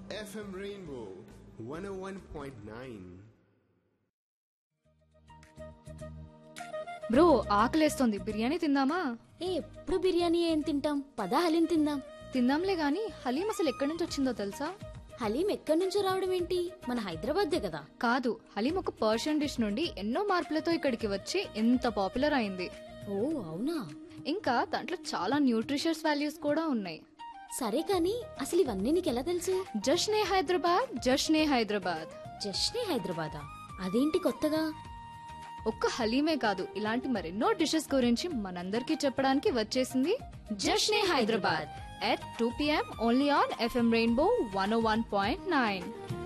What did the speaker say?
FM Rainbow 101.9. Bro ఆకలేస్తోంది బిర్యానీ తిందామా ఏ ఎప్పుడు బిర్యానీ ఏం తింటాం పదా హలీం తిందాం తిందాంలే గాని హలీం అసలు ఎక్కడి నుంచి వచ్చిందో తెలుసా హలీం ఎక్కడి నుంచో రావడం ఏంటి మన హైదరాబాద్దే కదా కాదు హలీం ఒక పర్షియన్ డిష్ నుండి ఎన్నో మార్పులతో ఇక్కడికి వచ్చి ఎంత పాపులర్ అయింది ఓ అవునా ఇంకా దాంట్లో చాలా న్యూట్రిషియస్ వాల్యూస్ కూడా ఉన్నాయి సరే కానీ అసలు ఇవన్నీ నీకెలా తెలుసు జష్నే హైదరాబాద్ జష్నే హైదరాబాద్ జస్ట్నే హైదరాబాదా అదేంటి కొత్తగా ఒక్క హలీమే కాదు ఇలాంటి మరెన్నో డిషెస్ గురించి మనందరికీ చెప్పడానికి వచ్చేసింది Jashne Hyderabad at two PM only on FM Rainbow one one point nine